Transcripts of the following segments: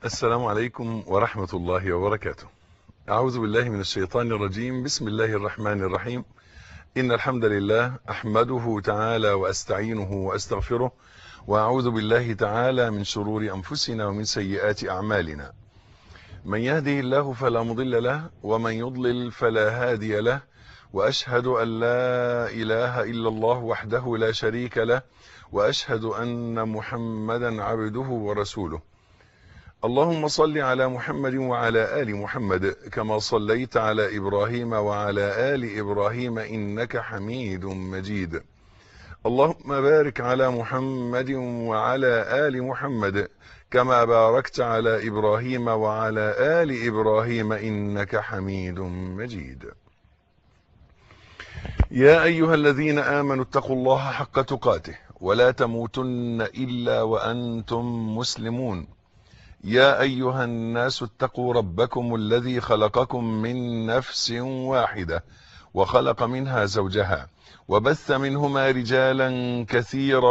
السلام عليكم ورحمة الله وبركاته أعوذ بالله من الشيطان الرجيم بسم الله الرحمن الرحيم إن الحمد لله أحمده تعالى وأستعينه وأستغفره وأعوذ بالله تعالى من شرور أنفسنا ومن سيئات أعمالنا من يهده الله فلا مضل له ومن يضلل فلا هادي له وأشهد أن لا إله إلا الله وحده لا شريك له وأشهد أن محمدا عبده ورسوله اللهم صل على محمد وعلى آل محمد كما صليت على إبراهيم وعلى آل إبراهيم إنك حميد مجيد اللهم بارك على محمد وعلى آل محمد كما باركت على إبراهيم وعلى آل إبراهيم إنك حميد مجيد يا أيها الذين آمنوا اتقوا الله حق تقاته ولا تموتن إلا وأنتم مسلمون يا أيها الناس اتقوا ربكم الذي خلقكم من نفس واحدة وخلق منها زوجها وبث منهما رجالا كثيرا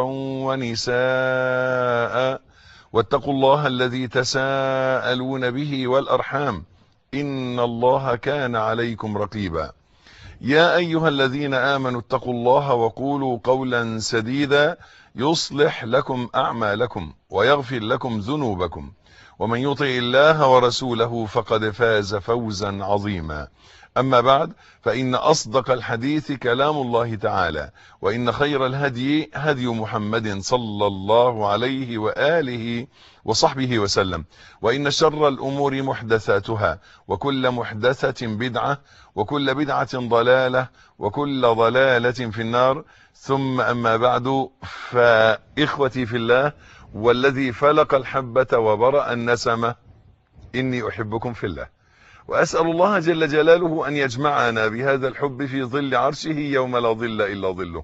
ونساء واتقوا الله الذي تساءلون به والأرحام إن الله كان عليكم رقيبا يا أيها الذين آمنوا اتقوا الله وقولوا قولا سديدا يصلح لكم أعمالكم ويغفر لكم ذنوبكم ومن يطع الله ورسوله فقد فاز فوزا عظيما أما بعد فإن أصدق الحديث كلام الله تعالى وإن خير الهدي هدي محمد صلى الله عليه وآله وصحبه وسلم وإن شر الأمور محدثاتها وكل محدثة بدعة وكل بدعة ضلالة وكل ضلالة في النار ثم أما بعد فإخوتي في الله والذي فلق الحبة وبرأ النسمة إني أحبكم في الله وأسأل الله جل جلاله أن يجمعنا بهذا الحب في ظل عرشه يوم لا ظل إلا ظله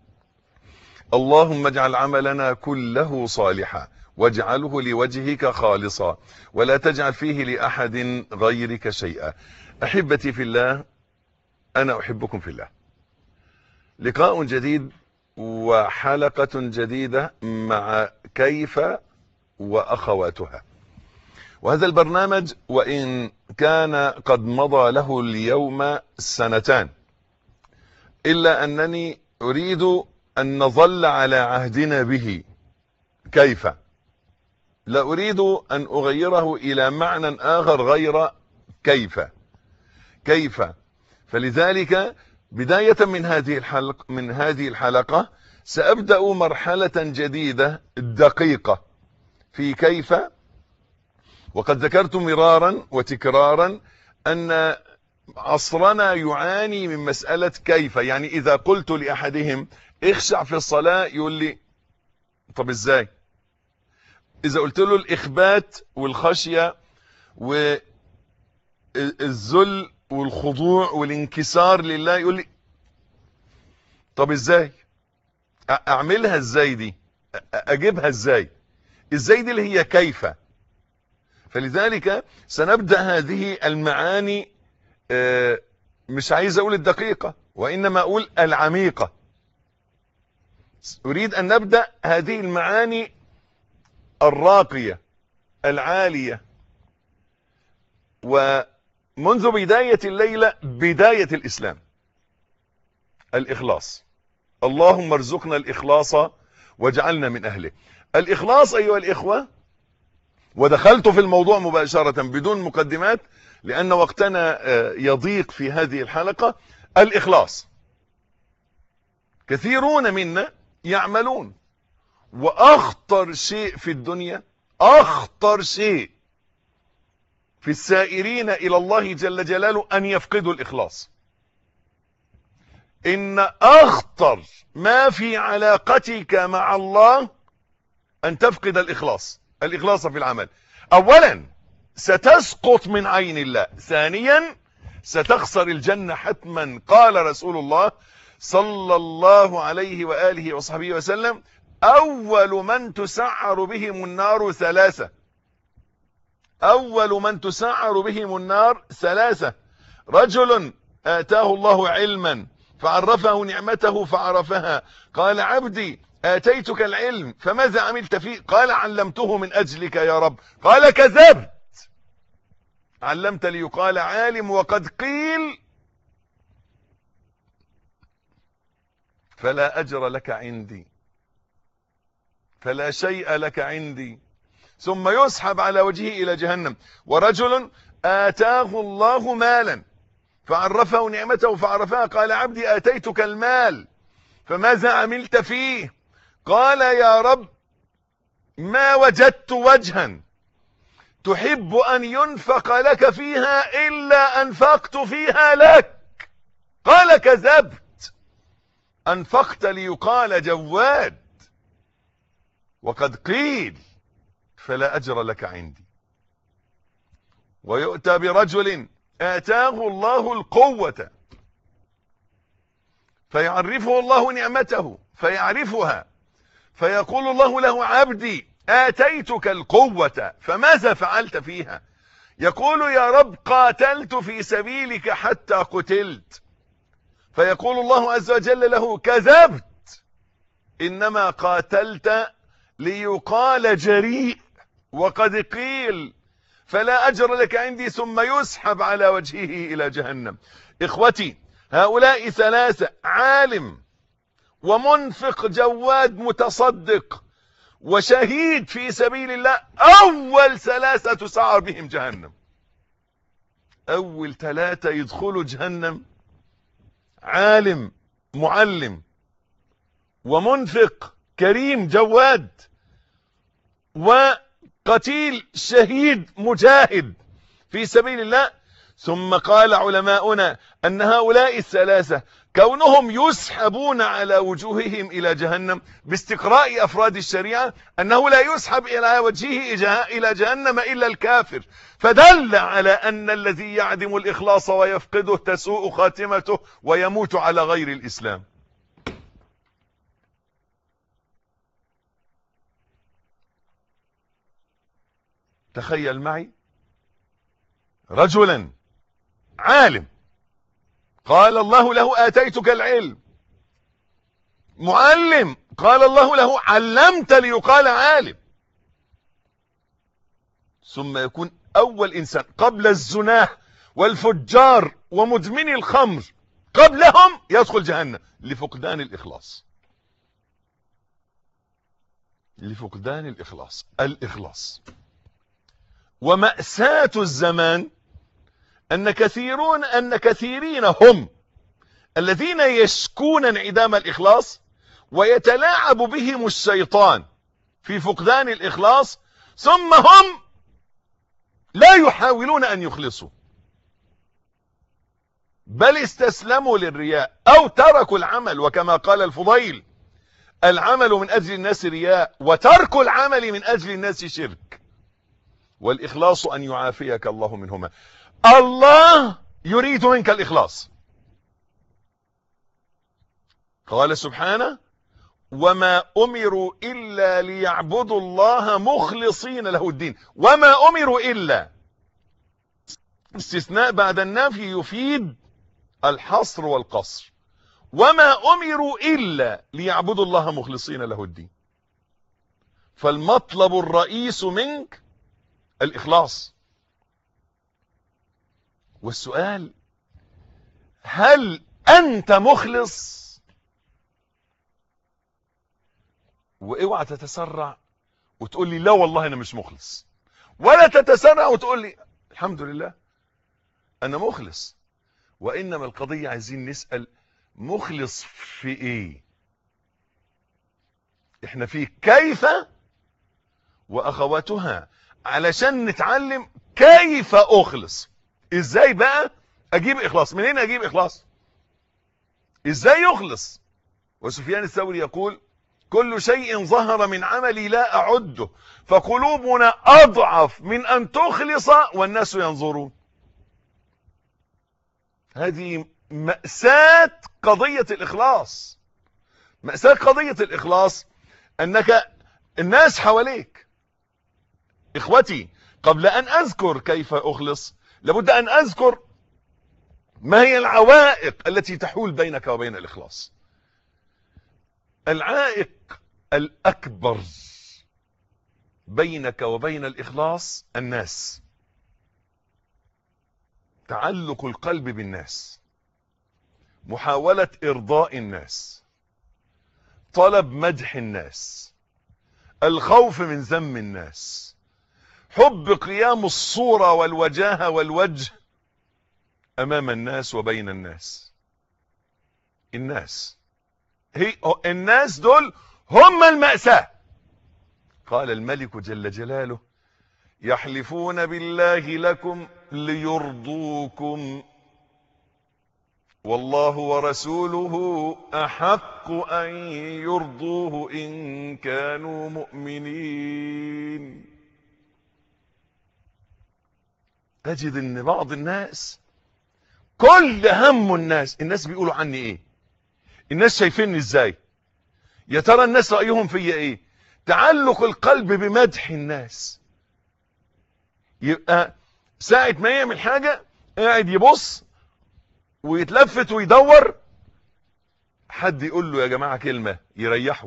اللهم اجعل عملنا كله صالحا واجعله لوجهك خالصا ولا تجعل فيه لأحد غيرك شيئا أحبتي في الله أنا أحبكم في الله لقاء جديد وحلقة جديدة مع كيف وأخواتها وهذا البرنامج وإن كان قد مضى له اليوم سنتان إلا أنني أريد أن نظل على عهدنا به كيف لا أريد أن أغيره إلى معنى آخر غير كيف كيف فلذلك بداية من هذه الحلقة من هذه الحلقة سأبدأ مرحلة جديدة دقيقة في كيف وقد ذكرت مرارا وتكرارا أن عصرنا يعاني من مسألة كيف يعني إذا قلت لأحدهم اخشع في الصلاة يقول لي طب ازاي إذا قلت له الإخبات والخشية والذل والخضوع والانكسار لله يقول لي طب ازاي اعملها ازاي دي اجيبها ازاي ازاي دي اللي هي كيف فلذلك سنبدأ هذه المعاني مش عايز اقول الدقيقة وانما اقول العميقة اريد ان نبدأ هذه المعاني الراقية العالية ومنذ بداية الليلة بداية الاسلام الاخلاص اللهم ارزقنا الاخلاص واجعلنا من اهله الاخلاص ايها الاخوة ودخلت في الموضوع مباشرة بدون مقدمات لان وقتنا يضيق في هذه الحلقة الاخلاص كثيرون منا يعملون واخطر شيء في الدنيا اخطر شيء في السائرين الى الله جل جلاله ان يفقدوا الاخلاص ان اخطر ما في علاقتك مع الله ان تفقد الاخلاص الاخلاص في العمل اولا ستسقط من عين الله ثانيا ستخسر الجنة حتما قال رسول الله صلى الله عليه وآله وصحبه وسلم اول من تسعر بهم النار ثلاثة اول من تسعر بهم النار ثلاثة رجل اتاه الله علما فعرفه نعمته فعرفها قال عبدي آتيتك العلم فماذا عملت فيه قال علمته من أجلك يا رب قال كذبت علمت ليقال عالم وقد قيل فلا أجر لك عندي فلا شيء لك عندي ثم يسحب على وجهه إلى جهنم ورجل آتاه الله مالا فعرفه نعمته فعرفها قال عبدي آتيتك المال فماذا عملت فيه قال يا رب ما وجدت وجها تحب أن ينفق لك فيها إلا أنفقت فيها لك قال كذبت أنفقت ليقال جواد وقد قيل فلا أجر لك عندي ويؤتى برجل آتاه الله القوة فيعرفه الله نعمته فيعرفها فيقول الله له عبدي آتيتك القوة فماذا فعلت فيها يقول يا رب قاتلت في سبيلك حتى قتلت فيقول الله عز وجل له كذبت إنما قاتلت ليقال جريء وقد قيل فلا أجر لك عندي ثم يسحب على وجهه إلى جهنم إخوتي هؤلاء ثلاثة عالم ومنفق جواد متصدق وشهيد في سبيل الله أول ثلاثة تسعر بهم جهنم أول ثلاثة يدخلوا جهنم عالم معلم ومنفق كريم جواد وقتيل شهيد مجاهد في سبيل الله ثم قال علماؤنا أن هؤلاء الثلاثة كونهم يسحبون على وجوههم إلى جهنم باستقراء أفراد الشريعة أنه لا يسحب إلى وجهه إلى جهنم إلا الكافر فدل على أن الذي يعدم الإخلاص ويفقده تسوء خاتمته ويموت على غير الإسلام تخيل معي رجلا عالم قال الله له آتيتك العلم معلم قال الله له علمت ليقال عالم ثم يكون أول إنسان قبل الزناه والفجار ومدمني الخمر قبلهم يدخل جهنم لفقدان الإخلاص لفقدان الإخلاص الإخلاص ومأساة الزمان أن كثيرون أن كثيرين هم الذين يشكون انعدام الإخلاص ويتلاعب بهم الشيطان في فقدان الإخلاص ثم هم لا يحاولون أن يخلصوا بل استسلموا للرياء أو تركوا العمل وكما قال الفضيل العمل من أجل الناس رياء وترك العمل من أجل الناس شرك والإخلاص أن يعافيك الله منهما الله يريد منك الإخلاص قال سبحانه وما أمروا إلا ليعبدوا الله مخلصين له الدين وما أمروا إلا استثناء بعد النفي يفيد الحصر والقصر وما أمروا إلا ليعبدوا الله مخلصين له الدين فالمطلب الرئيس منك الإخلاص والسؤال هل أنت مخلص واوعى تتسرع وتقول لي لا والله أنا مش مخلص ولا تتسرع وتقول لي الحمد لله أنا مخلص وإنما القضية عايزين نسأل مخلص في إيه إحنا في كيف وأخواتها علشان نتعلم كيف أخلص إزاي بقى أجيب إخلاص منين أجيب إخلاص إزاي يخلص وسفيان الثوري يقول كل شيء ظهر من عملي لا أعده فقلوبنا أضعف من أن تخلص والناس ينظرون هذه مأساة قضية الإخلاص مأساة قضية الإخلاص أنك الناس حواليك إخوتي قبل أن أذكر كيف أخلص لابد أن أذكر ما هي العوائق التي تحول بينك وبين الإخلاص العائق الأكبر بينك وبين الإخلاص الناس تعلق القلب بالناس محاولة إرضاء الناس طلب مدح الناس الخوف من ذم الناس حب قيام الصورة والوجاهة والوجه أمام الناس وبين الناس الناس هي الناس دول هم المأساة قال الملك جل جلاله يحلفون بالله لكم ليرضوكم والله ورسوله أحق أن يرضوه إن كانوا مؤمنين تجد ان بعض الناس كل هم الناس الناس بيقولوا عني ايه الناس شايفيني ازاي يا ترى الناس رأيهم فيا ايه تعلق القلب بمدح الناس يبقى ساعة ما يعمل حاجة قاعد يبص ويتلفت ويدور حد يقول له يا جماعة كلمة يريحه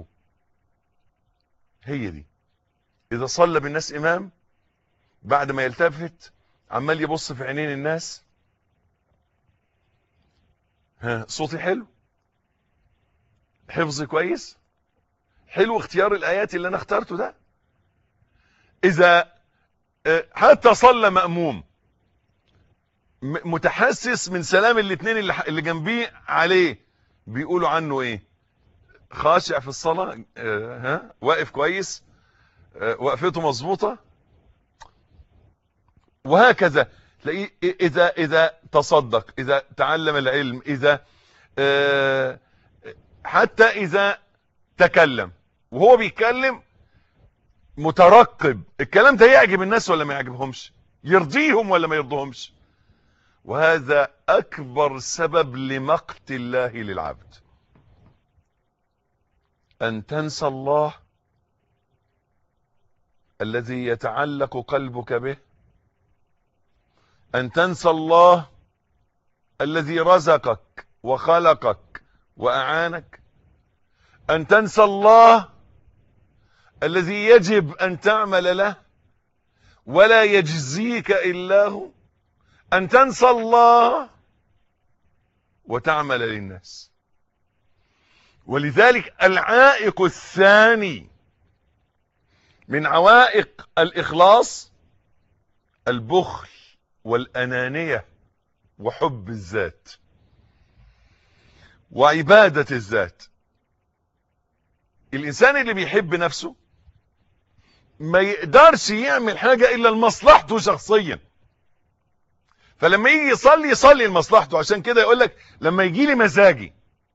هي دي اذا صلى بالناس امام بعد ما يلتفت عمال يبص في عينين الناس ها صوتي حلو حفظي كويس حلو اختيار الايات اللي انا اخترته ده اذا حتى صلى مأموم متحسس من سلام الاثنين اللي, اللي جنبيه عليه بيقولوا عنه ايه خاشع في الصلاة اه ها واقف كويس اه وقفته مظبوطة وهكذا تلاقيه اذا اذا تصدق اذا تعلم العلم اذا اه حتى اذا تكلم وهو بيتكلم مترقب الكلام ده يعجب الناس ولا ما يعجبهمش يرضيهم ولا ما يرضيهمش وهذا اكبر سبب لمقت الله للعبد ان تنسى الله الذي يتعلق قلبك به ان تنسى الله الذي رزقك وخلقك واعانك ان تنسى الله الذي يجب ان تعمل له ولا يجزيك الا هو ان تنسى الله وتعمل للناس ولذلك العائق الثاني من عوائق الاخلاص البخل والانانية وحب الذات وعبادة الذات الانسان اللي بيحب نفسه ما يقدرش يعمل حاجة الا لمصلحته شخصيا فلما يجي يصلي يصلي لمصلحته عشان كده يقول لك لما يجي لي مزاجي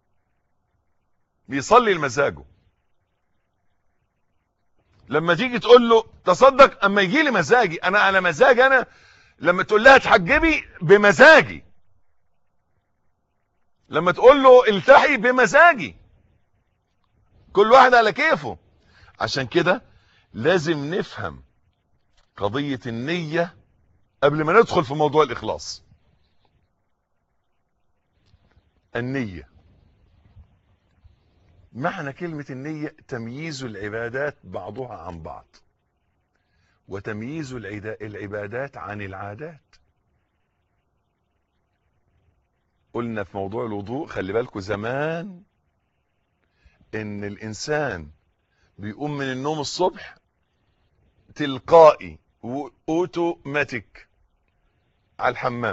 بيصلي لمزاجه لما تيجي تقول له تصدق اما يجي لي مزاجي انا على مزاج انا لما تقول لها تحجبي بمزاجي لما تقول له التحي بمزاجي كل واحد على كيفه عشان كده لازم نفهم قضية النية قبل ما ندخل في موضوع الإخلاص النية معنى كلمة النية تمييز العبادات بعضها عن بعض وتمييز العبادات عن العادات قلنا في موضوع الوضوء خلي بالكم زمان ان الانسان بيقوم من النوم الصبح تلقائي اوتوماتيك على الحمام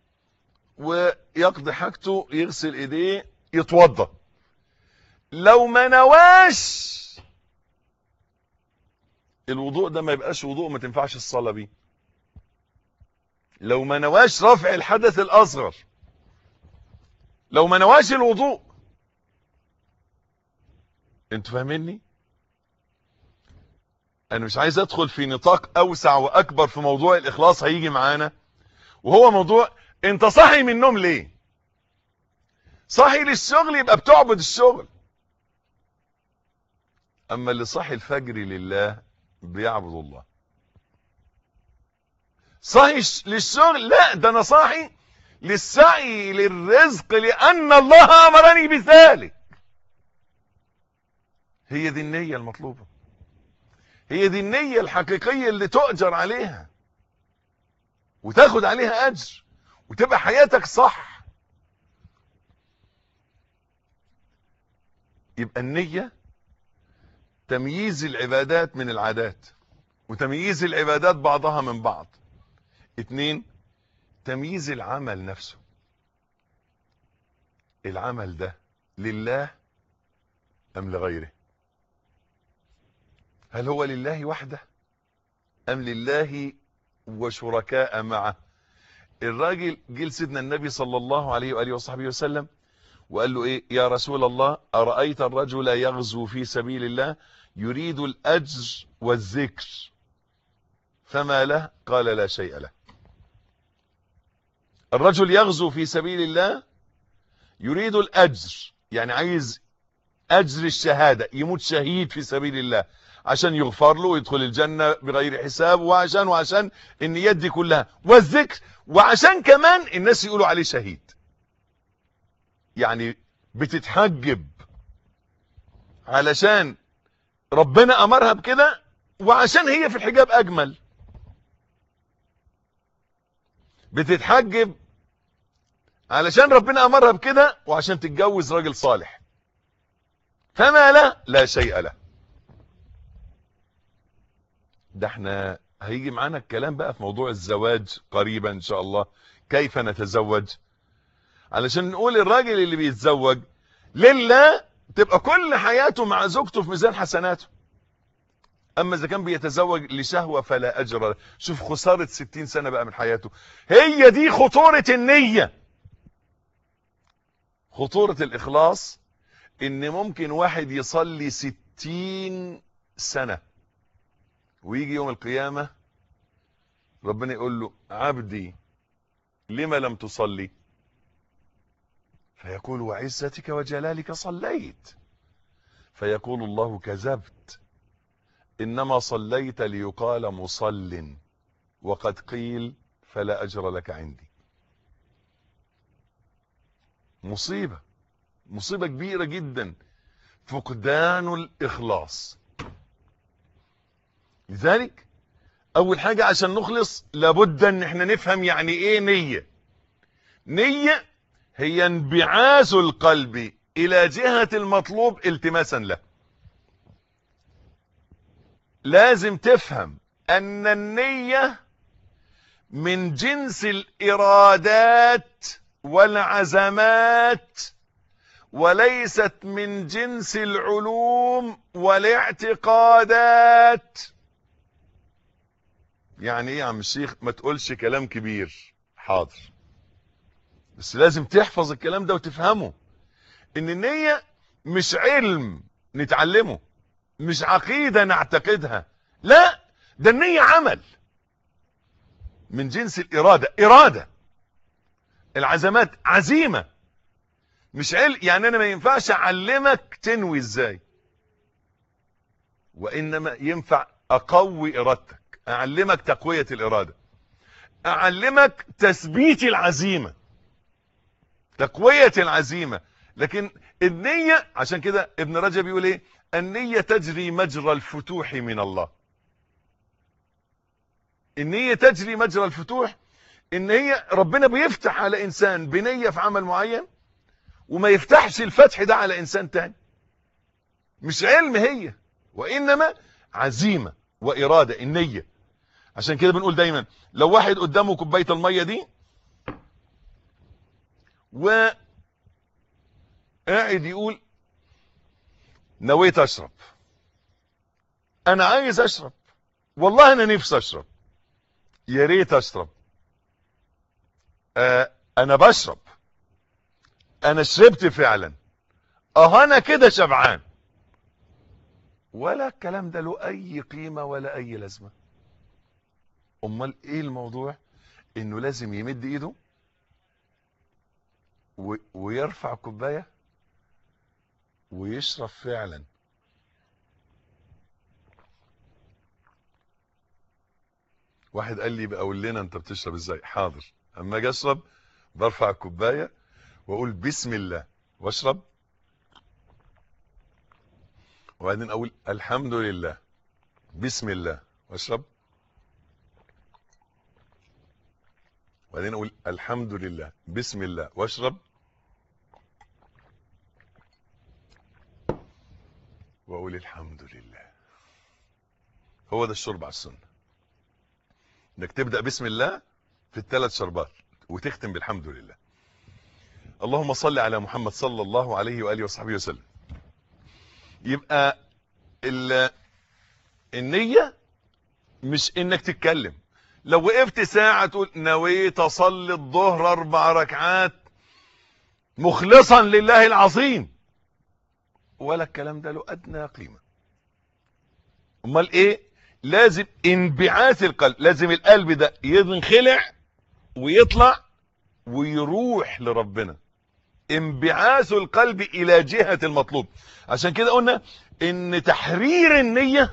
ويقضي حاجته يغسل ايديه يتوضا لو ما نواش الوضوء ده ما يبقاش وضوء ما تنفعش الصلاه بيه لو ما نواش رفع الحدث الاصغر لو ما نواش الوضوء انتوا فاهميني انا مش عايز ادخل في نطاق اوسع واكبر في موضوع الاخلاص هيجي معانا وهو موضوع انت صاحي من النوم ليه صاحي للشغل يبقى بتعبد الشغل اما اللي صاحي الفجر لله بيعبد الله صاحي للشغل لا ده انا صاحي للسعي للرزق لان الله امرني بذلك هي دي النية المطلوبة هي دي النية الحقيقية اللي تؤجر عليها وتاخد عليها أجر وتبقى حياتك صح يبقى النية تمييز العبادات من العادات وتمييز العبادات بعضها من بعض اتنين تمييز العمل نفسه العمل ده لله ام لغيره هل هو لله وحده ام لله وشركاء معه الراجل جيل سيدنا النبي صلى الله عليه وآله وصحبه وسلم وقال له ايه يا رسول الله أرأيت الرجل يغزو في سبيل الله يريد الأجر والذكر فما له قال لا شيء له الرجل يغزو في سبيل الله يريد الأجر يعني عايز أجر الشهادة يموت شهيد في سبيل الله عشان يغفر له ويدخل الجنة بغير حساب وعشان وعشان النيات دي كلها والذكر وعشان كمان الناس يقولوا عليه شهيد يعني بتتحجب علشان ربنا امرها بكده وعشان هي في الحجاب اجمل بتتحجب علشان ربنا امرها بكده وعشان تتجوز راجل صالح فما له لا شيء له ده احنا هيجي معانا الكلام بقى في موضوع الزواج قريبا ان شاء الله كيف نتزوج علشان نقول الراجل اللي بيتزوج لله تبقى كل حياته مع زوجته في ميزان حسناته اما اذا كان بيتزوج لشهوة فلا اجر له شوف خسارة ستين سنة بقى من حياته هي دي خطورة النية خطورة الاخلاص ان ممكن واحد يصلي ستين سنة ويجي يوم القيامة ربنا يقول له عبدي لما لم تصلي فيقول وعزتك وجلالك صليت فيقول الله كذبت إنما صليت ليقال مصل وقد قيل فلا أجر لك عندي مصيبة مصيبة كبيرة جدا فقدان الإخلاص لذلك أول حاجة عشان نخلص لابد أن احنا نفهم يعني إيه نية نية هي انبعاث القلب إلى جهة المطلوب التماسا له لازم تفهم أن النية من جنس الإرادات والعزمات وليست من جنس العلوم والاعتقادات يعني ايه يا عم الشيخ ما تقولش كلام كبير حاضر بس لازم تحفظ الكلام ده وتفهمه ان النية مش علم نتعلمه مش عقيدة نعتقدها لا ده النية عمل من جنس الإرادة إرادة العزمات عزيمة مش علم يعني أنا ما ينفعش أعلمك تنوي إزاي وإنما ينفع أقوي إرادتك أعلمك تقوية الإرادة أعلمك تثبيت العزيمة تقوية العزيمة لكن النية عشان كده ابن رجب يقول ايه النية تجري مجرى الفتوح من الله النية تجري مجرى الفتوح ان هي ربنا بيفتح على انسان بنية في عمل معين وما يفتحش الفتح ده على انسان تاني مش علم هي وانما عزيمة وارادة النية عشان كده بنقول دايما لو واحد قدامه كوباية المية دي و قاعد يقول نويت اشرب انا عايز اشرب والله انا نفسي اشرب يا ريت اشرب آه انا بشرب انا شربت فعلا اه انا كده شبعان ولا الكلام ده له اي قيمة ولا اي لازمة امال ايه الموضوع انه لازم يمد ايده ويرفع كوبايه ويشرب فعلا واحد قال لي بقى قول لنا انت بتشرب ازاي حاضر اما اجي اشرب برفع الكوبايه واقول بسم الله واشرب وبعدين اقول الحمد لله بسم الله واشرب وبعدين اقول الحمد لله بسم الله واشرب واقول الحمد لله هو ده الشرب على السنه انك تبدا بسم الله في الثلاث شربات وتختم بالحمد لله اللهم صل على محمد صلى الله عليه واله وصحبه وسلم يبقى ال- النيه مش انك تتكلم لو وقفت ساعه تقول نويت اصلي الظهر اربع ركعات مخلصا لله العظيم ولا الكلام ده له ادنى قيمه امال ايه لازم انبعاث القلب لازم القلب ده ينخلع ويطلع ويروح لربنا انبعاث القلب الى جهة المطلوب عشان كده قلنا ان تحرير النية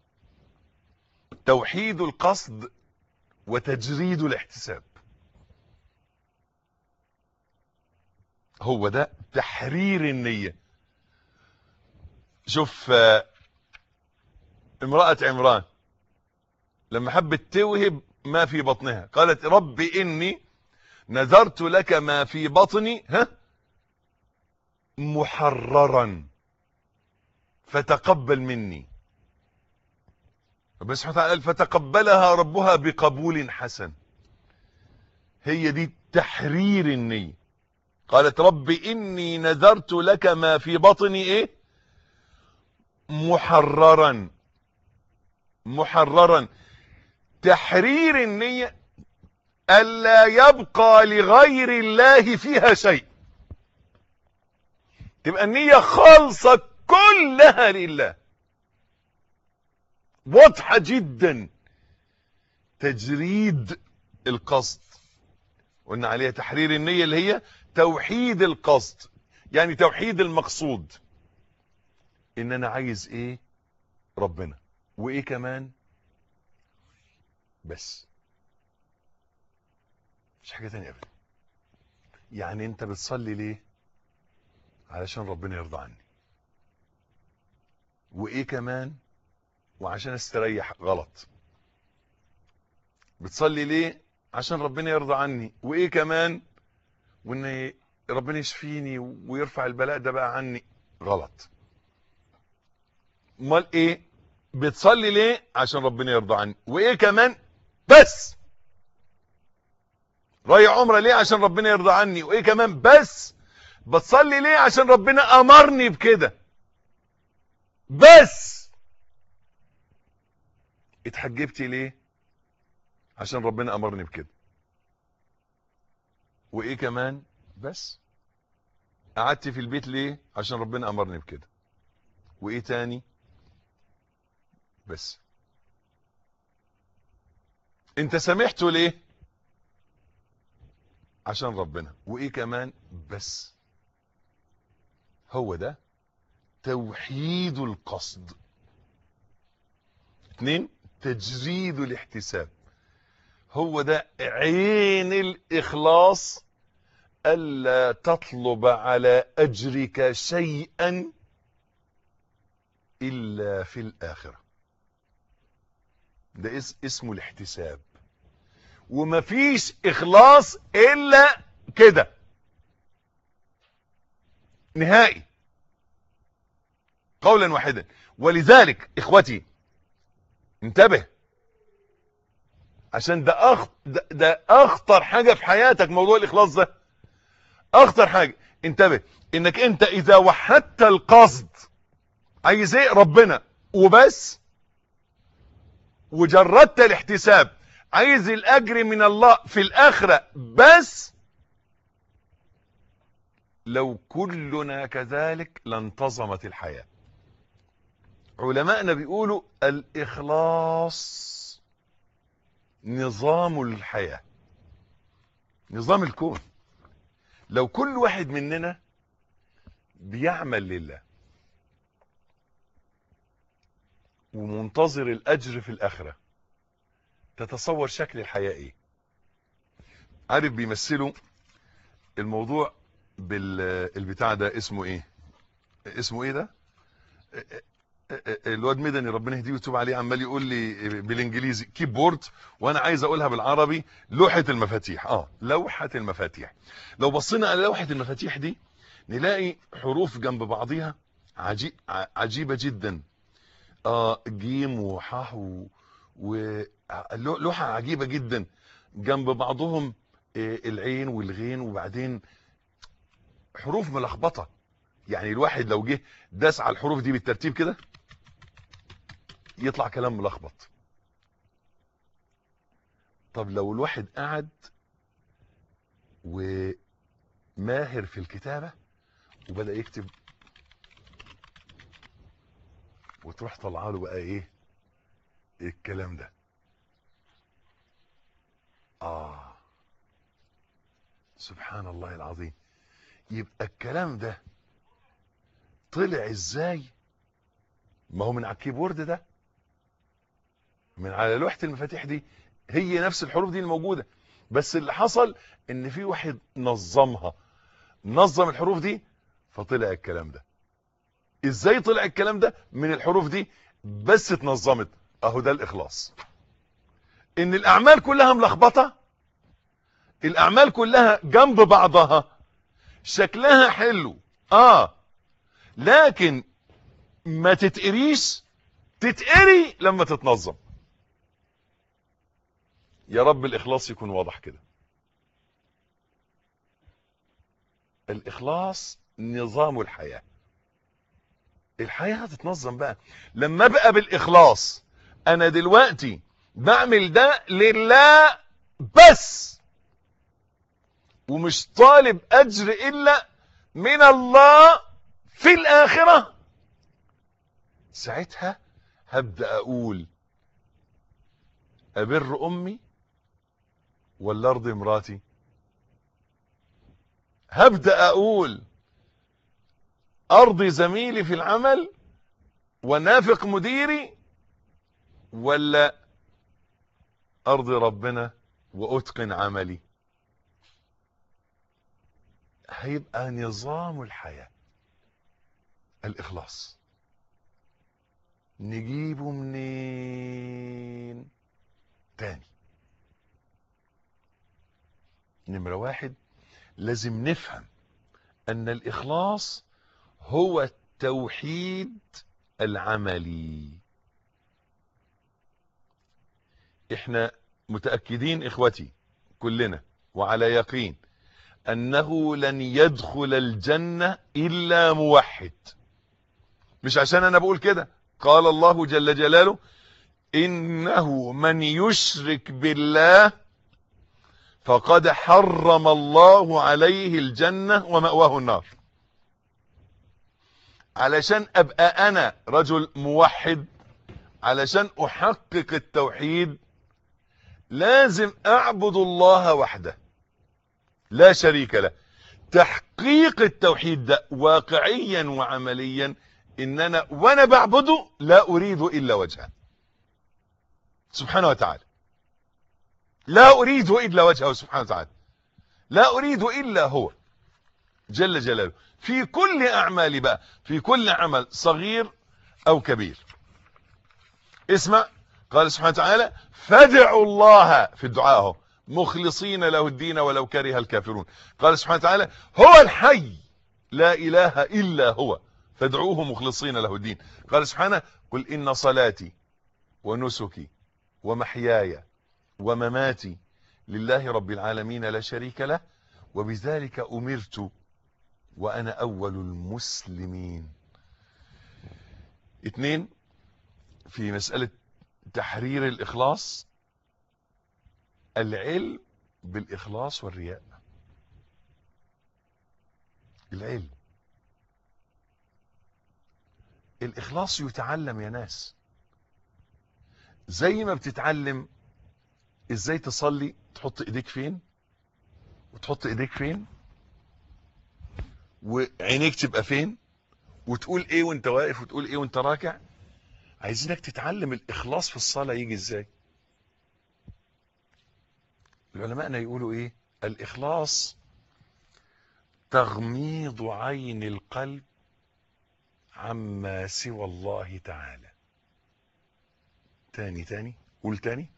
توحيد القصد وتجريد الاحتساب هو ده تحرير النية شوف آه، امرأة عمران لما حبت توهب ما في بطنها قالت رب إني نذرت لك ما في بطني ها محررا فتقبل مني ربنا سبحانه وتعالى قال فتقبلها ربها بقبول حسن هي دي تحرير النية قالت رب إني نذرت لك ما في بطني إيه محررا محررا تحرير النية ألا يبقى لغير الله فيها شيء تبقى النية خالصة كلها لله واضحة جدا تجريد القصد قلنا عليها تحرير النية اللي هي توحيد القصد يعني توحيد المقصود ان انا عايز ايه ربنا وايه كمان بس مش حاجة تانية ابدا يعني انت بتصلي ليه علشان ربنا يرضى عني وايه كمان وعشان استريح غلط بتصلي ليه عشان ربنا يرضى عني وايه كمان وان ربنا يشفيني ويرفع البلاء ده بقى عني غلط امال ايه بتصلي ليه عشان ربنا يرضى عني وايه كمان بس رايح عمره ليه عشان ربنا يرضى عني وايه كمان بس بتصلي ليه عشان ربنا امرني بكده بس اتحجبتي ليه عشان ربنا امرني بكده وايه كمان بس قعدت في البيت ليه عشان ربنا امرني بكده وايه تاني بس انت سامحته ليه عشان ربنا وايه كمان بس هو ده توحيد القصد اتنين تجريد الاحتساب هو ده عين الاخلاص الا تطلب على اجرك شيئا الا في الاخره ده اس اسمه الاحتساب ومفيش اخلاص الا كده نهائي قولا واحدا ولذلك اخوتي انتبه عشان ده, أخ... ده, ده اخطر حاجة في حياتك موضوع الاخلاص ده اخطر حاجة انتبه انك انت اذا وحدت القصد عايز ايه ربنا وبس وجردت الاحتساب عايز الاجر من الله في الاخرة بس لو كلنا كذلك لانتظمت الحياة علماءنا بيقولوا الاخلاص نظام الحياة نظام الكون لو كل واحد مننا بيعمل لله ومنتظر الاجر في الاخره تتصور شكل الحياه ايه عارف بيمثلوا الموضوع بالبتاع ده اسمه ايه اسمه ايه ده الواد مدني ربنا يهديه ويتوب عليه عمال يقول لي بالانجليزي كيبورد وانا عايز اقولها بالعربي لوحة المفاتيح اه لوحة المفاتيح لو بصينا على لوحة المفاتيح دي نلاقي حروف جنب بعضيها عجيب عجيبة جدا اه جيم وحاء و... ولوحة عجيبة جدا جنب بعضهم العين والغين وبعدين حروف ملخبطة يعني الواحد لو جه داس على الحروف دي بالترتيب كده يطلع كلام ملخبط طب لو الواحد قعد وماهر في الكتابة وبدأ يكتب وتروح طلع له بقى ايه الكلام ده اه سبحان الله العظيم يبقى الكلام ده طلع ازاي ما هو من على الكيبورد ده من على لوحة المفاتيح دي هي نفس الحروف دي الموجودة بس اللي حصل ان في واحد نظمها نظم الحروف دي فطلع الكلام ده ازاي طلع الكلام ده من الحروف دي بس اتنظمت اهو ده الاخلاص ان الاعمال كلها ملخبطه الاعمال كلها جنب بعضها شكلها حلو اه لكن ما تتقريش تتقري لما تتنظم يا رب الاخلاص يكون واضح كده الاخلاص نظام الحياه الحياه هتتنظم بقى لما ابقى بالاخلاص انا دلوقتي بعمل ده لله بس ومش طالب اجر الا من الله في الاخره ساعتها هبدا اقول ابر امي ولا ارضي مراتي هبدا اقول ارضي زميلي في العمل ونافق مديري ولا ارضي ربنا واتقن عملي هيبقى نظام الحياة الاخلاص نجيبه منين تاني نمرة واحد لازم نفهم ان الاخلاص هو التوحيد العملي احنا متأكدين اخوتي كلنا وعلى يقين انه لن يدخل الجنة الا موحد مش عشان انا بقول كده قال الله جل جلاله انه من يشرك بالله فقد حرم الله عليه الجنة ومأواه النار علشان ابقى انا رجل موحد علشان احقق التوحيد لازم اعبد الله وحده لا شريك له تحقيق التوحيد ده واقعيا وعمليا ان انا وانا بعبده لا اريد الا وجهه سبحانه وتعالى لا اريد الا وجهه سبحانه وتعالى لا اريد الا هو جل جلاله في كل اعمالي بقى في كل عمل صغير او كبير اسمع قال سبحانه وتعالى فادعوا الله في الدعاء اهو مخلصين له الدين ولو كره الكافرون قال سبحانه وتعالى هو الحي لا اله الا هو فادعوه مخلصين له الدين قال سبحانه قل ان صلاتي ونسكي ومحياي ومماتي لله رب العالمين لا شريك له وبذلك امرت وانا اول المسلمين اتنين في مسألة تحرير الاخلاص العلم بالاخلاص والرياء العلم الاخلاص يتعلم يا ناس زي ما بتتعلم ازاي تصلي تحط ايديك فين وتحط ايديك فين وعينيك تبقى فين وتقول ايه وانت واقف وتقول ايه وانت راكع عايزينك تتعلم الاخلاص في الصلاة يجي ازاي العلماءنا يقولوا ايه الاخلاص تغميض عين القلب عما سوى الله تعالى تاني تاني قول تاني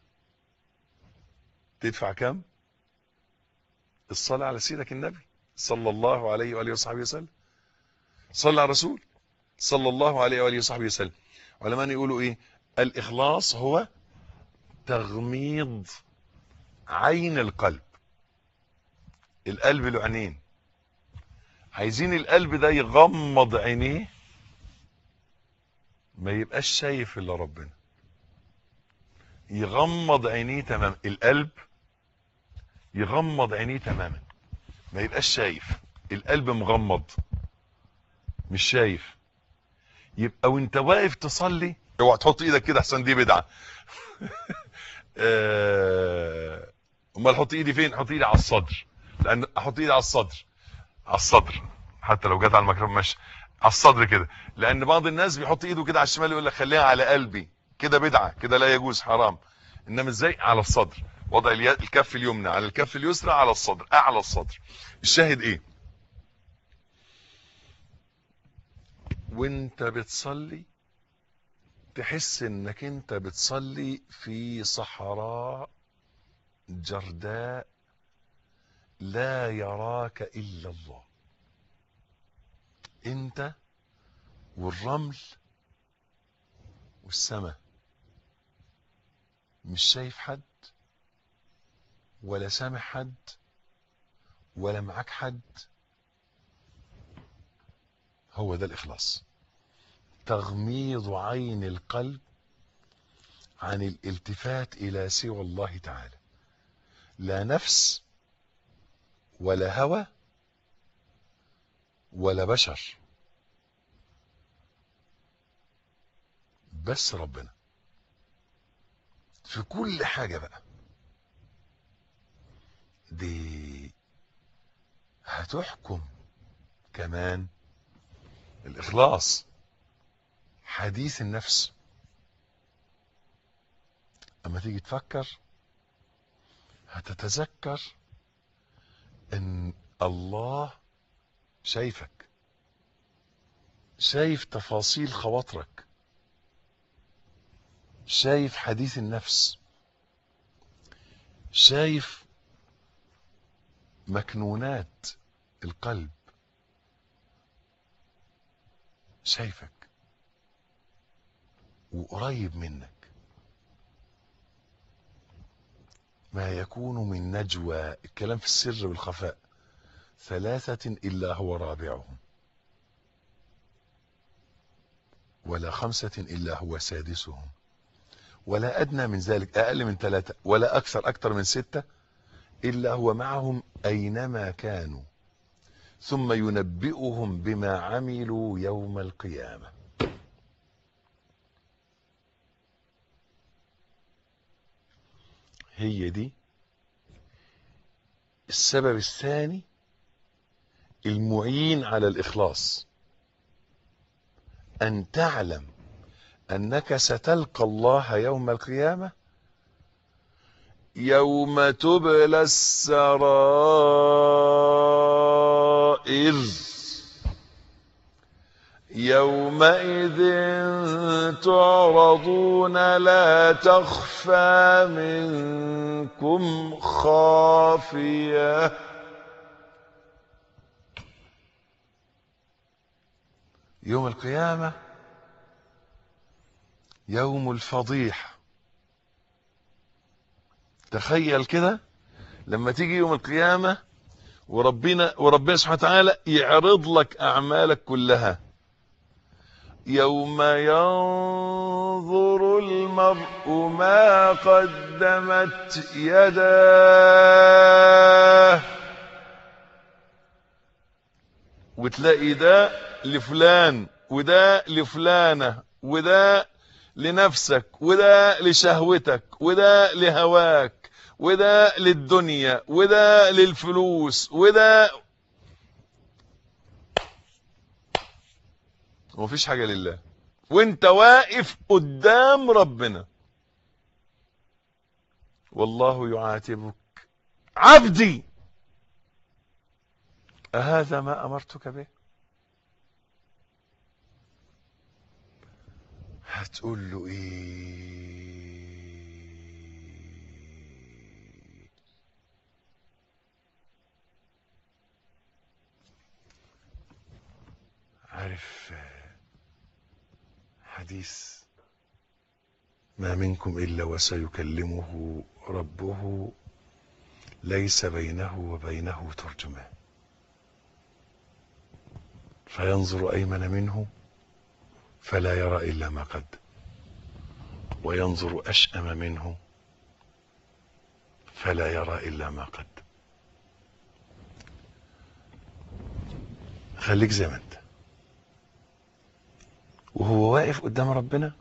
تدفع كام الصلاة على سيدك النبي صلى الله عليه وآله وصحبه وسلم صلى على الرسول صلى الله عليه وآله وصحبه وسلم علماء يقولوا ايه الإخلاص هو تغميض عين القلب القلب له عينين عايزين القلب ده يغمض عينيه ما يبقاش شايف الا ربنا يغمض عينيه تمام القلب يغمض عينيه تماما ما يبقاش شايف القلب مغمض مش شايف يبقى وانت واقف تصلي اوعى تحط ايدك كده احسن دي بدعه آه، امال احط ايدي فين احط ايدي على الصدر لان احط ايدي على الصدر على الصدر حتى لو جت على الميكروفون ماشي على الصدر كده لان بعض الناس بيحط ايده كده على الشمال يقول لك خليها على قلبي كده بدعه كده لا يجوز حرام انما ازاي على الصدر وضع اليد الكف اليمنى على الكف اليسرى على الصدر اعلى الصدر الشاهد ايه وانت بتصلي تحس انك انت بتصلي في صحراء جرداء لا يراك الا الله انت والرمل والسماء مش شايف حد ولا سامع حد ولا معاك حد هو ده الاخلاص تغميض عين القلب عن الالتفات الى سوى الله تعالى لا نفس ولا هوى ولا بشر بس ربنا في كل حاجة بقى دي هتحكم كمان الإخلاص حديث النفس أما تيجي تفكر هتتذكر ان الله شايفك شايف تفاصيل خواطرك شايف حديث النفس شايف مكنونات القلب شايفك وقريب منك ما يكون من نجوى الكلام في السر والخفاء ثلاثة إلا هو رابعهم ولا خمسة إلا هو سادسهم ولا أدنى من ذلك أقل من ثلاثة ولا أكثر أكثر من ستة إلا هو معهم أينما كانوا ثم ينبئهم بما عملوا يوم القيامة هي دي السبب الثاني المعين على الإخلاص أن تعلم أنك ستلقى الله يوم القيامة يوم تبلى السرائر يومئذ تعرضون لا تخفى منكم خافيه يوم القيامة يوم الفضيح تخيل كده لما تيجي يوم القيامة وربنا وربنا سبحانه وتعالى يعرض لك أعمالك كلها يوم ينظر المرء ما قدمت يداه وتلاقي ده لفلان وده لفلانة وده لنفسك وده لشهوتك وده لهواك وده للدنيا وده للفلوس وده ومفيش حاجة لله وانت واقف قدام ربنا والله يعاتبك عبدي أهذا ما أمرتك به هتقول له ايه عارف حديث ما منكم إلا وسيكلمه ربه ليس بينه وبينه ترجمان فينظر أيمن منه فلا يرى إلا ما قد وينظر أشأم منه فلا يرى إلا ما قد خليك زي ما انت وهو واقف قدام ربنا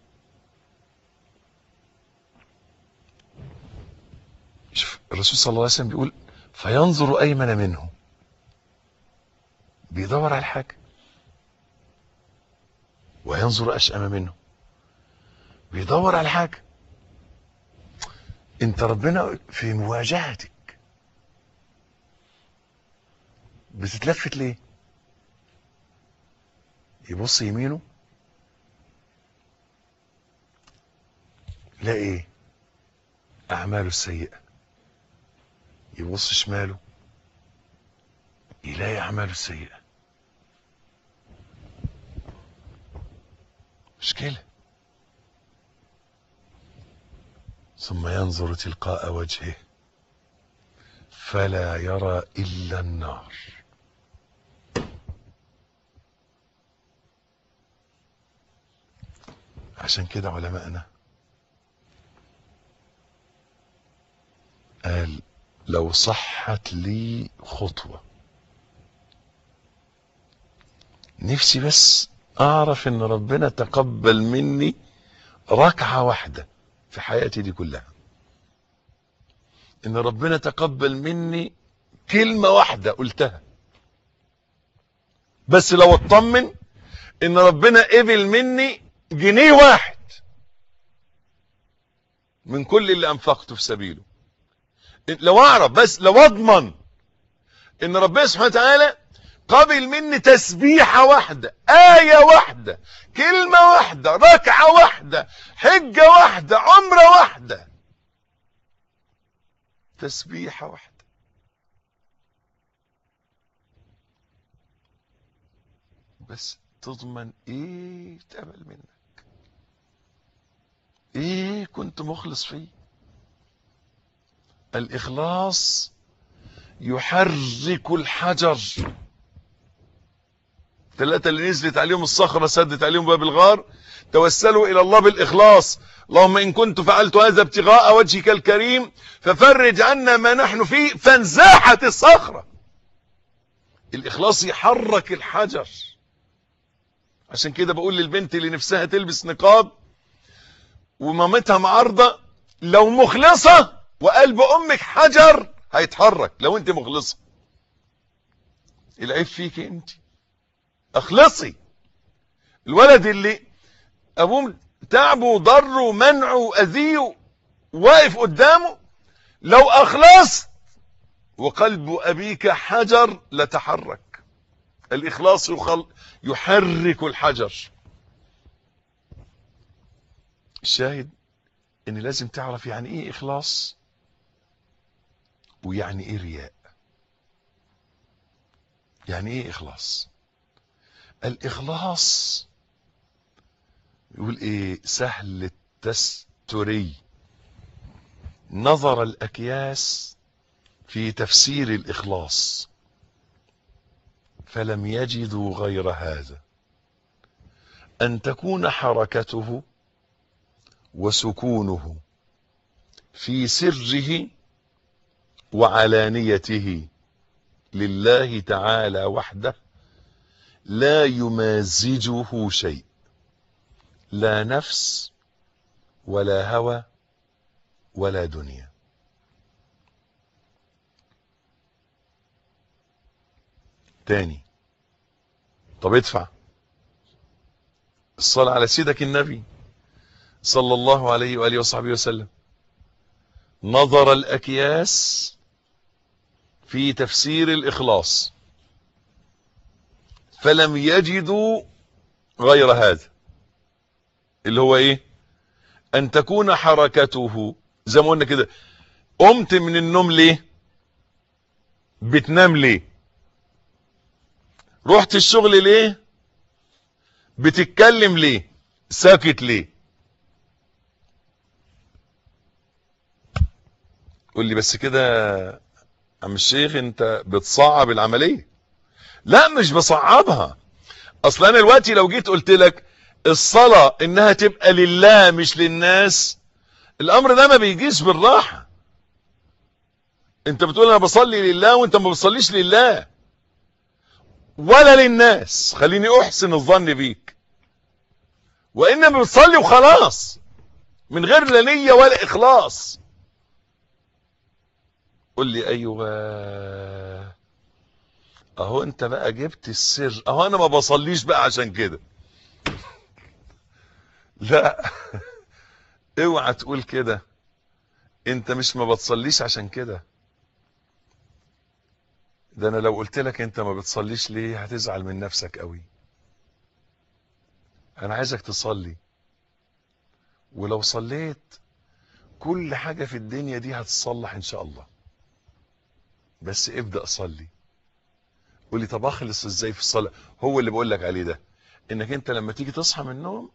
شوف الرسول صلى الله عليه وسلم بيقول فينظر أيمن منه بيدور على الحاجة وينظر أشأم منه بيدور على حاجة انت ربنا في مواجهتك بتتلفت ليه يبص يمينه لا ايه اعماله السيئة يبص شماله يلاقي اعماله السيئة مشكلة ثم ينظر تلقاء وجهه فلا يرى الا النار عشان كده علماءنا قال لو صحت لي خطوة نفسي بس اعرف ان ربنا تقبل مني ركعة واحدة في حياتي دي كلها ان ربنا تقبل مني كلمة واحدة قلتها بس لو اطمن ان ربنا قبل مني جنيه واحد من كل اللي انفقته في سبيله لو اعرف بس لو اضمن ان ربنا سبحانه وتعالى قبل مني تسبيحة واحدة آية واحدة كلمة واحدة ركعة واحدة حجة واحدة عمرة واحدة تسبيحة واحدة بس تضمن ايه تقبل منك ايه كنت مخلص فيه الاخلاص يحرك الحجر ثلاثة اللي نزلت عليهم الصخرة سدت عليهم باب الغار توسلوا الى الله بالاخلاص اللهم ان كنت فعلت هذا ابتغاء وجهك الكريم ففرج عنا ما نحن فيه فانزاحت الصخرة الاخلاص يحرك الحجر عشان كده بقول للبنت اللي نفسها تلبس نقاب ومامتها معارضة لو مخلصة وقلب امك حجر هيتحرك لو انت مخلصة العيب فيك انت اخلصي الولد اللي ابوه تعبه وضره ومنعه واذيه واقف قدامه لو اخلصت وقلب ابيك حجر لتحرك الاخلاص يخل يحرك الحجر الشاهد ان لازم تعرف يعني ايه اخلاص ويعني ايه رياء يعني ايه اخلاص الاخلاص يقول ايه سهل التستري نظر الاكياس في تفسير الاخلاص فلم يجدوا غير هذا ان تكون حركته وسكونه في سره وعلانيته لله تعالى وحده لا يمازجه شيء لا نفس ولا هوى ولا دنيا تاني طب ادفع الصلاة على سيدك النبي صلى الله عليه وآله وصحبه وسلم نظر الأكياس في تفسير الإخلاص فلم يجدوا غير هذا اللي هو ايه ان تكون حركته زي ما قلنا كده قمت من النوم ليه بتنام ليه رحت الشغل ليه بتتكلم ليه ساكت ليه قول لي بس كده عم الشيخ انت بتصعب العملية لا مش بصعبها اصل انا دلوقتي لو جيت قلت لك الصلاة انها تبقى لله مش للناس الامر ده ما بيجيش بالراحة انت بتقول انا بصلي لله وانت ما بتصليش لله ولا للناس خليني احسن الظن بيك وانما بتصلي وخلاص من غير لا نية ولا اخلاص قول لي ايوه اهو انت بقى جبت السر اهو انا ما بصليش بقى عشان كده لا اوعى تقول كده انت مش ما بتصليش عشان كده ده انا لو قلت لك انت ما بتصليش ليه هتزعل من نفسك قوي انا عايزك تصلي ولو صليت كل حاجة في الدنيا دي هتصلح ان شاء الله بس ابدأ صلي قولي طب اخلص ازاي في الصلاة هو اللي بقول لك عليه ده انك انت لما تيجي تصحى من النوم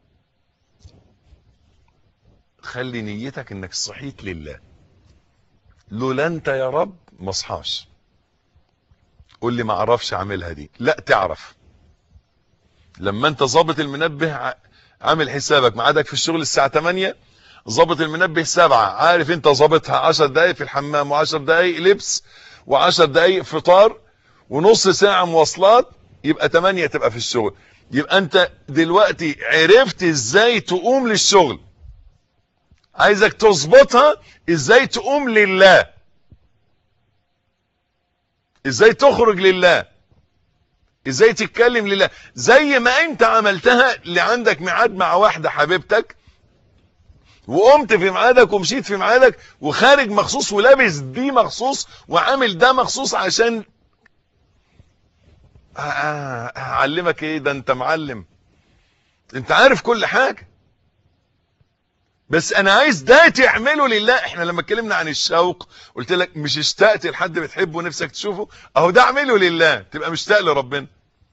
خلي نيتك انك صحيت لله لولا انت يا رب ما اصحاش قول لي ما اعرفش اعملها دي لا تعرف لما انت ظابط المنبه عامل حسابك ميعادك في الشغل الساعه 8 ظابط المنبه 7 عارف انت ظابطها 10 دقايق في الحمام و10 دقايق لبس و10 دقايق فطار ونص ساعه مواصلات يبقى 8 تبقى في الشغل يبقى انت دلوقتي عرفت ازاي تقوم للشغل عايزك تظبطها ازاي تقوم لله ازاي تخرج لله ازاي تتكلم لله زي ما انت عملتها اللي عندك ميعاد مع واحده حبيبتك وقمت في ميعادك ومشيت في ميعادك وخارج مخصوص ولابس دي مخصوص وعامل ده مخصوص عشان هعلمك ايه ده انت معلم انت عارف كل حاجه بس انا عايز ده تعمله لله احنا لما اتكلمنا عن الشوق قلت لك مش اشتقت لحد بتحبه نفسك تشوفه اهو ده اعمله لله تبقى مشتاق لربنا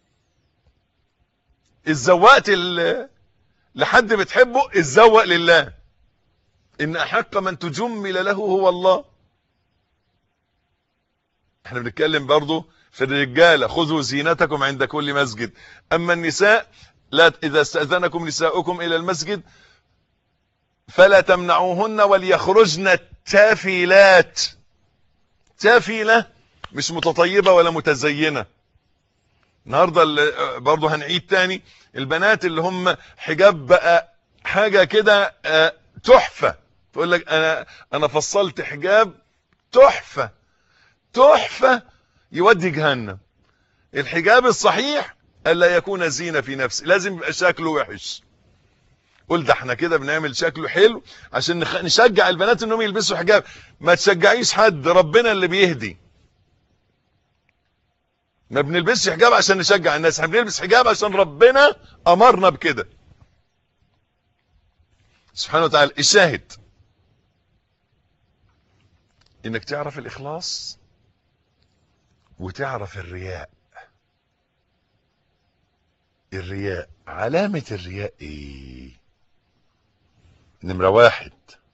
اتزوقت لحد بتحبه اتزوق لله ان احق من تجمل له هو الله احنا بنتكلم برضو في الرجاله خذوا زينتكم عند كل مسجد اما النساء لا اذا استاذنكم نساؤكم الى المسجد فلا تمنعوهن وليخرجن تافلات تافلة مش متطيبة ولا متزينة النهاردة برضه هنعيد تاني البنات اللي هم حجاب بقى حاجة كده تحفة تقول لك انا انا فصلت حجاب تحفة تحفة يودي جهنم الحجاب الصحيح الا يكون زينة في نفسه لازم يبقى شكله وحش قول ده احنا كده بنعمل شكله حلو عشان نشجع البنات انهم يلبسوا حجاب ما تشجعيش حد ربنا اللي بيهدي ما بنلبسش حجاب عشان نشجع الناس احنا بنلبس حجاب عشان ربنا امرنا بكده سبحانه وتعالى الشاهد انك تعرف الاخلاص وتعرف الرياء الرياء علامة الرياء ايه نمرة واحد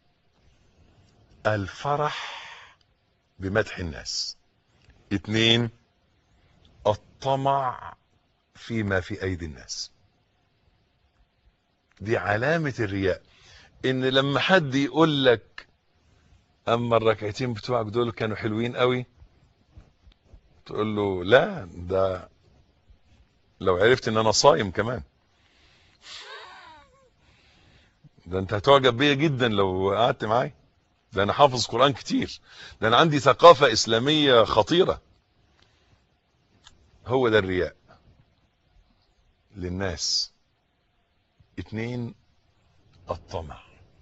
الفرح بمدح الناس اتنين الطمع فيما في ايدي الناس دي علامة الرياء ان لما حد يقول لك اما الركعتين بتوعك دول كانوا حلوين قوي تقول له لا ده لو عرفت ان انا صايم كمان ده انت هتعجب بيا جدا لو قعدت معايا ده انا حافظ قرآن كتير ده انا عندي ثقافة اسلامية خطيرة هو ده الرياء للناس اتنين الطمع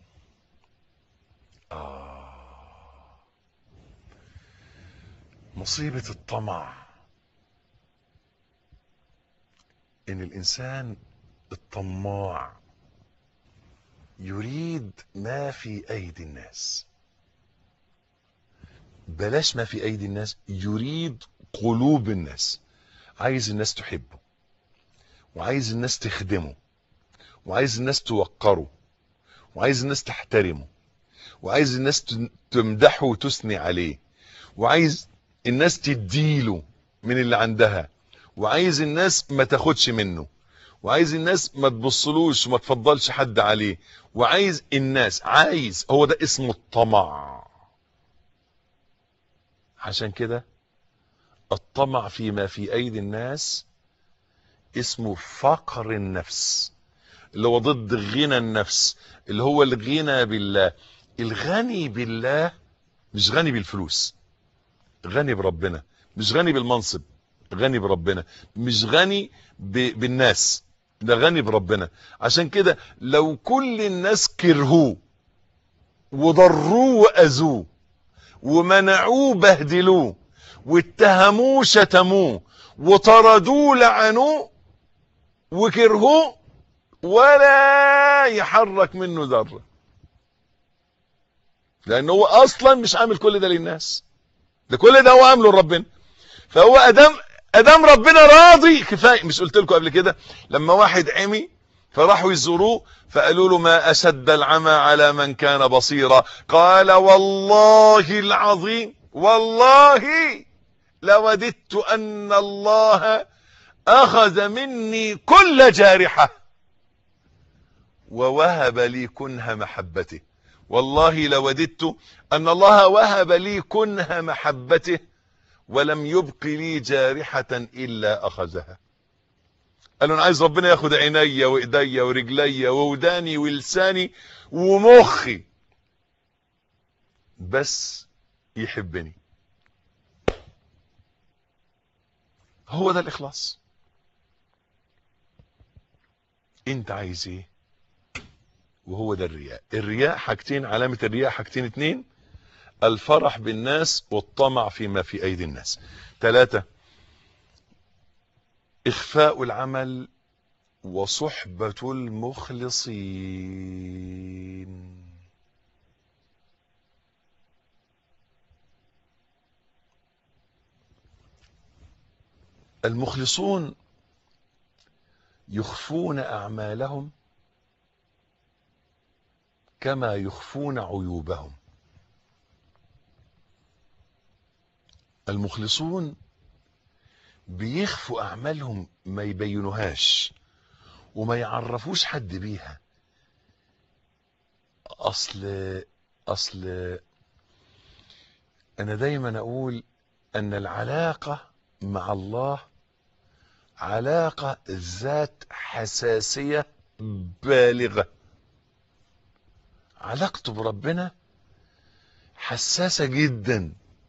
آه مصيبة الطمع ان الانسان الطماع يريد ما في ايدي الناس بلاش ما في ايدي الناس يريد قلوب الناس عايز الناس تحبه وعايز الناس تخدمه وعايز الناس توقره وعايز الناس تحترمه وعايز الناس تمدحه وتثني عليه وعايز الناس تديله من اللي عندها وعايز الناس ما تاخدش منه وعايز الناس ما تبصلوش وما تفضلش حد عليه وعايز الناس عايز هو ده اسمه الطمع عشان كده الطمع فيما في ايدي الناس اسمه فقر النفس اللي هو ضد غنى النفس اللي هو الغنى بالله الغني بالله مش غني بالفلوس غني بربنا مش غني بالمنصب غني بربنا مش غني ب... بالناس ده غني بربنا عشان كده لو كل الناس كرهوه وضروه واذوه ومنعوه بهدلوه واتهموه شتموه وطردوه لعنوه وكرهوه ولا يحرك منه ذره لان هو اصلا مش عامل كل ده للناس ده كل ده هو عامله لربنا فهو ادام ادام ربنا راضي كفايه مش قلت لكم قبل كده لما واحد عمي فراحوا يزوروه فقالوا له ما اشد العمى على من كان بصيرا قال والله العظيم والله لوددت ان الله اخذ مني كل جارحه ووهب لي كنه محبته والله لوددت ان الله وهب لي كنه محبته ولم يبق لي جارحة الا اخذها قال انا عايز ربنا ياخد عيني وايدي ورجلي ووداني ولساني ومخي بس يحبني هو ده الاخلاص انت عايز ايه وهو ده الرياء الرياء حاجتين علامة الرياء حاجتين اتنين الفرح بالناس والطمع فيما في ايدي الناس ثلاثة اخفاء العمل وصحبة المخلصين المخلصون يخفون اعمالهم كما يخفون عيوبهم المخلصون بيخفوا اعمالهم ما يبينوهاش وما يعرفوش حد بيها اصل اصل انا دايما اقول ان العلاقة مع الله علاقة ذات حساسية بالغة علاقته بربنا حساسة جدا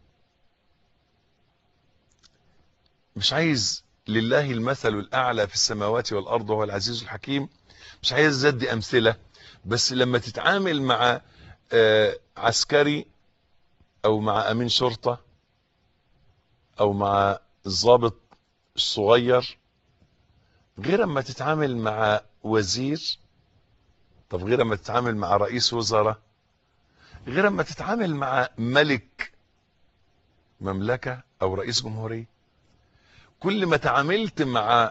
مش عايز لله المثل الأعلى في السماوات والأرض وهو العزيز الحكيم مش عايز ادي أمثلة بس لما تتعامل مع عسكري أو مع أمين شرطة أو مع الضابط الصغير غير اما تتعامل مع وزير طب غير اما تتعامل مع رئيس وزراء غير اما تتعامل مع ملك مملكة او رئيس جمهورية كل ما تعاملت مع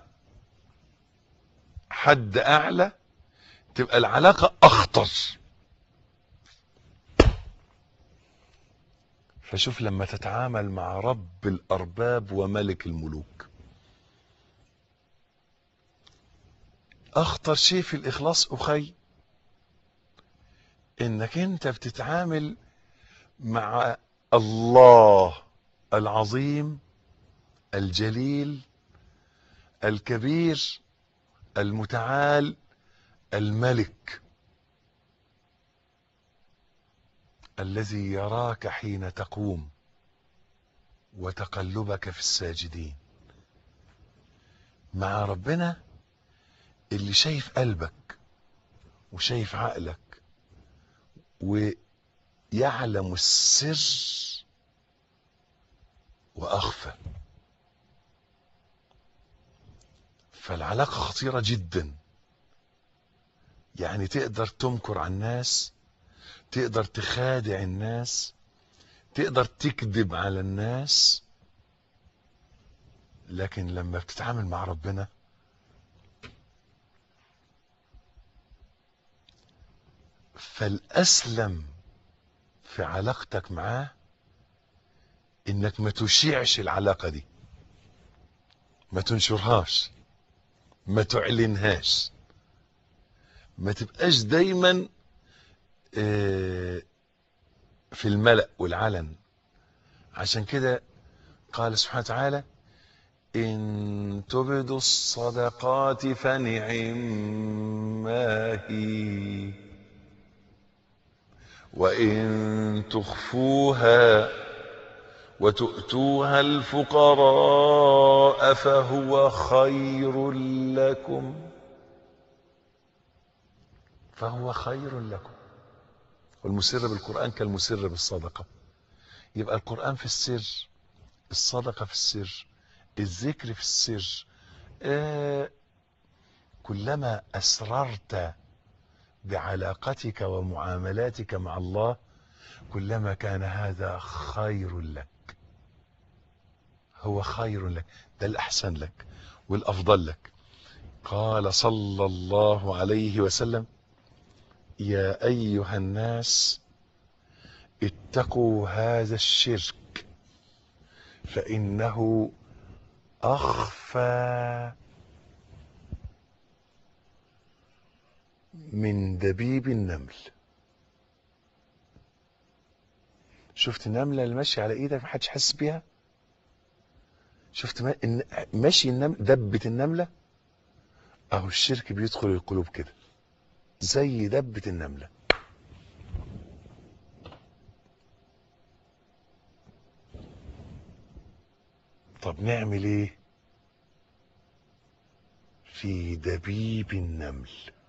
حد اعلى تبقى العلاقة اخطر فشوف لما تتعامل مع رب الارباب وملك الملوك اخطر شيء في الاخلاص اخي انك انت بتتعامل مع الله العظيم الجليل الكبير المتعال الملك الذي يراك حين تقوم وتقلبك في الساجدين مع ربنا اللي شايف قلبك وشايف عقلك ويعلم السر واخفى فالعلاقه خطيره جدا يعني تقدر تمكر على الناس تقدر تخادع الناس تقدر تكذب على الناس لكن لما بتتعامل مع ربنا فالأسلم في علاقتك معاه انك ما تشيعش العلاقة دي ما تنشرهاش ما تعلنهاش ما تبقاش دايما آه، في الملأ والعلن عشان كده قال سبحانه وتعالى إن تبدوا الصدقات فنعم ما هي وإن تخفوها وتؤتوها الفقراء فهو خير لكم فهو خير لكم والمسر بالقرآن كالمسر بالصدقة يبقى القرآن في السر الصدقة في السر الذكر في السر آه كلما أسررت بعلاقتك ومعاملاتك مع الله كلما كان هذا خير لك هو خير لك ده الأحسن لك والأفضل لك قال صلى الله عليه وسلم يا أيها الناس اتقوا هذا الشرك فإنه أخفى من دبيب النمل شفت النملة اللي ماشية على ايدك محدش حاسس بيها شفت ما... إن- ماشي النمل دبة النملة اهو الشرك بيدخل القلوب كده زي دبة النملة طب نعمل ايه في دبيب النمل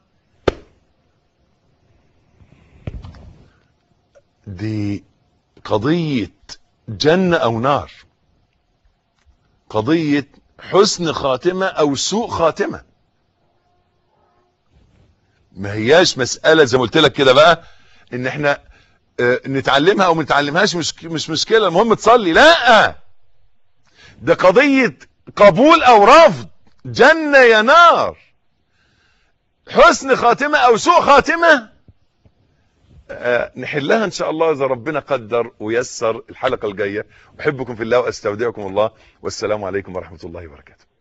دي قضية جنة أو نار قضية حسن خاتمة أو سوء خاتمة ما هياش مسألة زي ما قلت لك كده بقى إن إحنا آه، نتعلمها أو ما نتعلمهاش مش مش مشكلة المهم تصلي لا ده قضية قبول أو رفض جنة يا نار حسن خاتمة أو سوء خاتمة آه، نحلها ان شاء الله اذا ربنا قدر ويسر الحلقه الجايه احبكم في الله واستودعكم الله والسلام عليكم ورحمه الله وبركاته